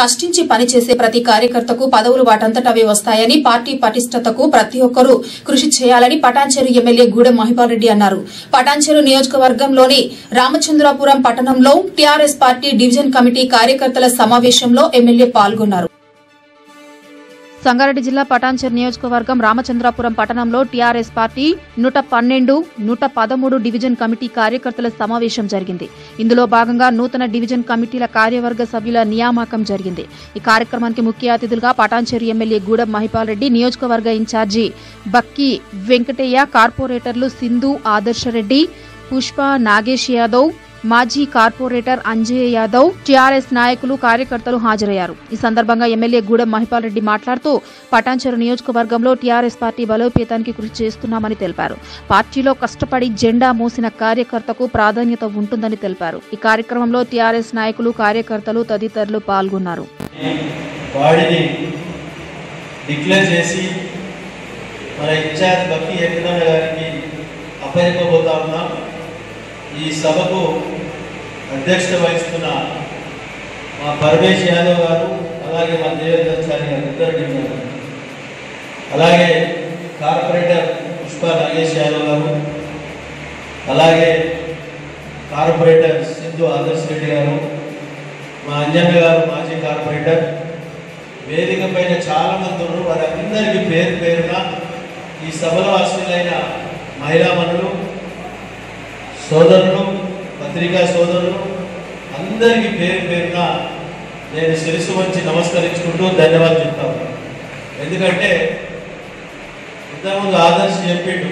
కష్టించి పనిచేసే ప్రతి కార్యకర్తకు పదవులు వాటంతటవే వస్తాయని పార్టీ పటిష్టతకు ప్రతి ఒక్కరూ కృషి చేయాలని పటాన్చెరు ఎమ్మెల్యే గూడెం మహిపాల్ రెడ్డి అన్నారు పటాన్చెరు నియోజకవర్గంలోని రామచంద్రాపురం పట్టణంలో టీఆర్ఎస్ పార్టీ డివిజన్ కమిటీ కార్యకర్తల సమావేశంలో ఎమ్మెల్యే పాల్గొన్నారు సంగారెడ్డి జిల్లా పటాన్చెర్ నియోజకవర్గం రామచంద్రాపురం పట్టణంలో టీఆర్ఎస్ పార్టీ నూట పన్నెండు నూట పదమూడు డివిజన్ కమిటీ కార్యకర్తల సమావేశం జరిగింది ఇందులో భాగంగా నూతన డివిజన్ కమిటీల కార్యవర్గ సభ్యుల నియామకం జరిగింది ఈ కార్యక్రమానికి ముఖ్య అతిథులుగా పటాన్చెరు ఎమ్మెల్యే గూడెం మహిపాల్ రెడ్డి నియోజకవర్గ ఇన్ఛార్జి బక్కి వెంకటయ్య కార్పొరేటర్లు సింధు ఆదర్శరెడ్డి పుష్ప నాగేష్ యాదవ్ మాజీ కార్పొరేటర్ అంజయ్య యాదవ్ టీఆర్ఎస్ నాయకులు కార్యకర్తలు హాజరయ్యారు ఈ సందర్భంగా ఎమ్మెల్యే గూడెం మహిపాల్ రెడ్డి మాట్లాడుతూ పటాన్చెరు నియోజకవర్గంలో టీఆర్ఎస్ పార్టీ బలోపేతానికి కృషి చేస్తున్నామని తెలిపారు పార్టీలో కష్టపడి జెండా మోసిన కార్యకర్తకు ప్రాధాన్యత ఉంటుందని తెలిపారు ఈ కార్యక్రమంలో టీఆర్ఎస్ నాయకులు కార్యకర్తలు తదితరులు పాల్గొన్నారు బాడీని డిక్లేర్ చేసి మన ఇన్ఛార్జ్ బక్కి వెంకటరమణ గారికి అప్పచెప్పబోతా ఉన్నాం ఈ సభకు అధ్యక్షత వహిస్తున్న మా పరమేశ్ యాదవ్ గారు అలాగే మా దేవేంద్రాచారి గారు ఇద్దరు టీంలు అలాగే కార్పొరేటర్ పుష్ప నాగేష్ యాదవ్ గారు అలాగే కార్పొరేటర్ సింధు ఆదర్శ్ రెడ్డి గారు మా అంజన్న గారు మాజీ కార్పొరేటర్ వేదిక పైన చాలా మంది ఉన్నారు వారందరికీ పేరు పేరున ఈ సభలో అసలైన మహిళా మనులు సోదరులు పత్రికా సోదరులు అందరికీ పేరు పేరున నేను శిరసు వంచి నమస్కరించుకుంటూ ధన్యవాదాలు చెప్తాను ఎందుకంటే ఇంతకుముందు ఆదర్శ్ చెప్పిండు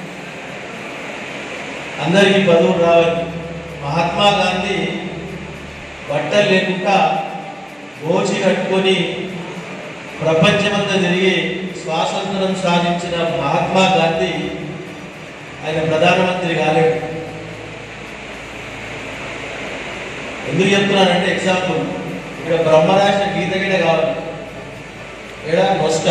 అందరికీ పదవులు రావాలి మహాత్మా గాంధీ బట్టలు లేకుండా గోచి కట్టుకొని ప్రపంచమంతా తిరిగి స్వాతంత్రం సాధించిన మహాత్మా గాంధీ ఆయన ప్రధానమంత్రి కాలేడు ఎందుకు చెప్తున్నానంటే ఎగ్జాంపుల్ ఇక్కడ బ్రహ్మరాష్ట్ర గీత గీత కావాలి ఇక్కడ నొస్ట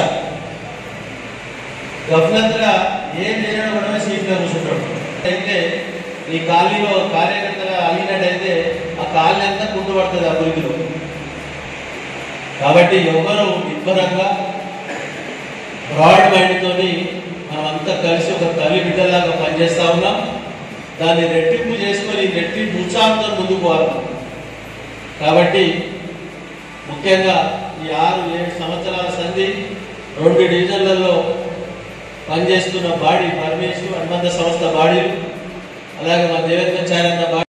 గఫ్లత్గా ఏం చేయడం కూడా సీట్లో కూర్చుంటాడు అయితే ఈ కాలనీలో కార్యకర్తగా అలిగినట్టయితే ఆ కాలనీ అంతా కుంటుపడుతుంది ఆ గురికిలో కాబట్టి ఎవరు ఇబ్బందంగా బ్రాడ్ మైండ్తోని మనం అంతా కలిసి ఒక తల్లి బిడ్డలాగా పనిచేస్తా ఉన్నాం దాన్ని రెట్టింపు చేసుకొని రెట్టింపు ఉత్సాహంతో ముందుకు పోవాలి కాబట్టి ముఖ్యంగా ఈ ఆరు ఏడు సంవత్సరాల సంధి రెండు డివిజన్లలో పనిచేస్తున్న బాడీ పరమేశ్వర్ హనుమంత సంస్థ బాడీలు అలాగే మా దేవేంద్రాచార్య బాడీ